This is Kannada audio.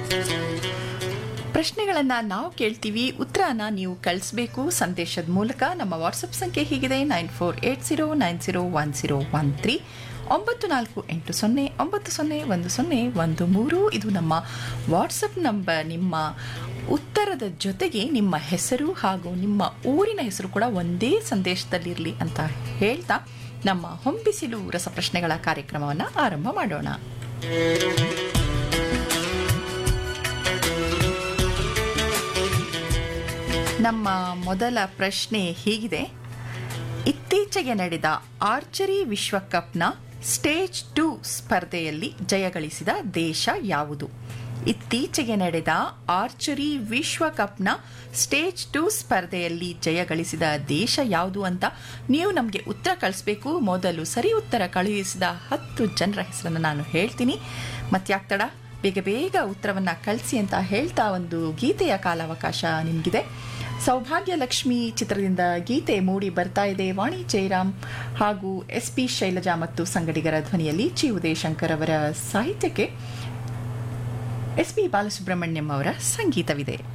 ಪ್ರಶ್ನೆಗಳನ್ನು ನಾವು ಕೇಳ್ತೀವಿ ಉತ್ತರನ ನೀವು ಕಳಿಸ್ಬೇಕು ಸಂದೇಶದ ಮೂಲಕ ನಮ್ಮ ವಾಟ್ಸಪ್ ಸಂಖ್ಯೆ ಹೀಗಿದೆ nine four eight zero nine zero one zero one three ಒಂಬತ್ತು ನಾಲ್ಕು ಎಂಟು ಸೊನ್ನೆ ಒಂಬತ್ತು ಸೊನ್ನೆ ಒಂದು ಸೊನ್ನೆ ಒಂದು ಮೂರು ಇದು ನಮ್ಮ ವಾಟ್ಸಪ್ ನಂಬರ್ ನಿಮ್ಮ ಉತ್ತರದ ಜೊತೆಗೆ ನಿಮ್ಮ ಹೆಸರು ಹಾಗೂ ನಿಮ್ಮ ಊರಿನ ಹೆಸರು ಕೂಡ ಒಂದೇ ಸಂದೇಶದಲ್ಲಿರಲಿ ಅಂತ ಹೇಳ್ತಾ ನಮ್ಮ ಹೊಂಬಿಸಿಲು ರಸಪ್ರಶ್ನೆಗಳ ಕಾರ್ಯಕ್ರಮವನ್ನು ಆರಂಭ ಮಾಡೋಣ ನಮ್ಮ ಮೊದಲ ಪ್ರಶ್ನೆ ಹೀಗಿದೆ ಇತ್ತೀಚೆಗೆ ನಡೆದ ಆರ್ಚರಿ ವಿಶ್ವಕಪ್ನ ಸ್ಟೇಜ್ ಟೂ ಸ್ಪರ್ಧೆಯಲ್ಲಿ ಜಯಗಳಿಸಿದ ದೇಶ ಯಾವುದು ಇತ್ತೀಚೆಗೆ ನಡೆದ ಆರ್ಚರಿ ವಿಶ್ವಕಪ್ನ ಸ್ಟೇಜ್ ಟೂ ಸ್ಪರ್ಧೆಯಲ್ಲಿ ಜಯಗಳಿಸಿದ ದೇಶ ಯಾವುದು ಅಂತ ನೀವು ನಮಗೆ ಉತ್ತರ ಕಳಿಸ್ಬೇಕು ಮೊದಲು ಸರಿ ಉತ್ತರ ಕಳುಹಿಸಿದ ಹತ್ತು ಜನರ ಹೆಸರನ್ನು ನಾನು ಹೇಳ್ತೀನಿ ಮತ್ಯಾಕ್ತಡ ಬೇಗ ಬೇಗ ಉತ್ತರವನ್ನು ಕಳಿಸಿ ಅಂತ ಹೇಳ್ತಾ ಒಂದು ಗೀತೆಯ ಕಾಲಾವಕಾಶ ನಿಮಗಿದೆ ಸೌಭಾಗ್ಯ ಲಕ್ಷ್ಮಿ ಚಿತ್ರದಿಂದ ಗೀತೆ ಮೂಡಿ ಬರ್ತಾ ಇದೆ ವಾಣಿ ಜಯರಾಮ್ ಹಾಗೂ ಎಸ್ ಪಿ ಶೈಲಜಾ ಮತ್ತು ಸಂಗಡಿಗರ ಧ್ವನಿಯಲ್ಲಿ ಚಿ ಉದಯಶಂಕರ್ ಅವರ ಸಾಹಿತ್ಯಕ್ಕೆ ಎಸ್ ಪಿ ಬಾಲಸುಬ್ರಹ್ಮಣ್ಯಂ ಅವರ ಸಂಗೀತವಿದೆ